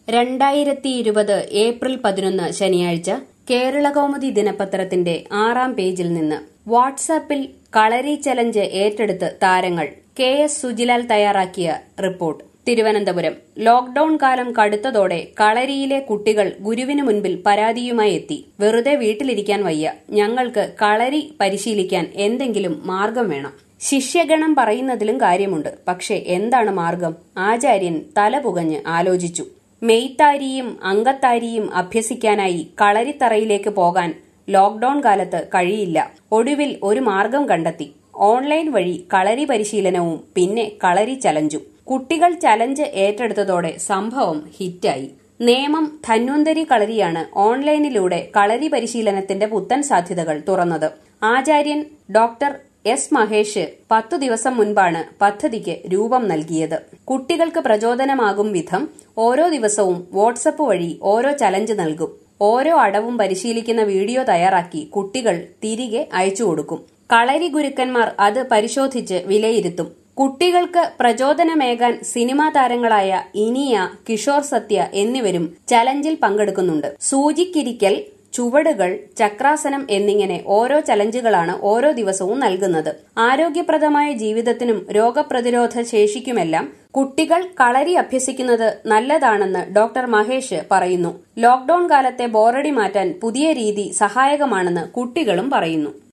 രണ്ടായിരത്തി ഇരുപത് ഏപ്രിൽ പതിനൊന്ന് ശനിയാഴ്ച കേരളകൗമുദി ദിനപത്രത്തിന്റെ ആറാം പേജിൽ നിന്ന് വാട്സാപ്പിൽ കളരി ചലഞ്ച് ഏറ്റെടുത്ത് താരങ്ങൾ കെ എസ് സുജിലാൽ തയ്യാറാക്കിയ റിപ്പോർട്ട് തിരുവനന്തപുരം ലോക്ഡൌൺ കാലം കടുത്തതോടെ കളരിയിലെ കുട്ടികൾ ഗുരുവിനു മുൻപിൽ പരാതിയുമായി എത്തി വെറുതെ വീട്ടിലിരിക്കാൻ വയ്യ ഞങ്ങൾക്ക് കളരി പരിശീലിക്കാൻ എന്തെങ്കിലും മാർഗം വേണം ശിഷ്യഗണം പറയുന്നതിലും കാര്യമുണ്ട് പക്ഷെ എന്താണ് മാർഗം ആചാര്യൻ തലപുകഞ്ഞ് ആലോചിച്ചു മെയ്ത്താരിയും അങ്കത്താരിയും അഭ്യസിക്കാനായി കളരിത്തറയിലേക്ക് പോകാൻ ലോക്ഡൌൺ കാലത്ത് കഴിയില്ല ഒടുവിൽ ഒരു മാർഗം കണ്ടെത്തി ഓൺലൈൻ വഴി കളരി പരിശീലനവും പിന്നെ കളരി ചലഞ്ചും കുട്ടികൾ ചലഞ്ച് ഏറ്റെടുത്തതോടെ സംഭവം ഹിറ്റായി നേമം ധന്വന്തരി കളരിയാണ് ഓൺലൈനിലൂടെ കളരി പരിശീലനത്തിന്റെ പുത്തൻ സാധ്യതകൾ തുറന്നത് ആചാര്യൻ ഡോക്ടർ എസ് മഹേഷ് പത്തു ദിവസം മുൻപാണ് പദ്ധതിക്ക് രൂപം നൽകിയത് കുട്ടികൾക്ക് പ്രചോദനമാകും വിധം ഓരോ ദിവസവും വാട്സപ്പ് വഴി ഓരോ ചലഞ്ച് നൽകും ഓരോ അടവും പരിശീലിക്കുന്ന വീഡിയോ തയ്യാറാക്കി കുട്ടികൾ തിരികെ അയച്ചു കൊടുക്കും കളരി ഗുരുക്കന്മാർ അത് പരിശോധിച്ച് വിലയിരുത്തും കുട്ടികൾക്ക് പ്രചോദനമേകാൻ സിനിമാ താരങ്ങളായ ഇനിയ കിഷോർ സത്യ എന്നിവരും ചലഞ്ചിൽ പങ്കെടുക്കുന്നുണ്ട് സൂചിക്കിരിക്കൽ ചുവടുകൾ ചക്രാസനം എന്നിങ്ങനെ ഓരോ ചലഞ്ചുകളാണ് ഓരോ ദിവസവും നൽകുന്നത് ആരോഗ്യപ്രദമായ ജീവിതത്തിനും രോഗപ്രതിരോധ ശേഷിക്കുമെല്ലാം കുട്ടികൾ കളരി അഭ്യസിക്കുന്നത് നല്ലതാണെന്ന് ഡോക്ടർ മഹേഷ് പറയുന്നു ലോക്ഡൌൺ കാലത്തെ ബോറടി മാറ്റാൻ പുതിയ രീതി സഹായകമാണെന്ന് കുട്ടികളും പറയുന്നു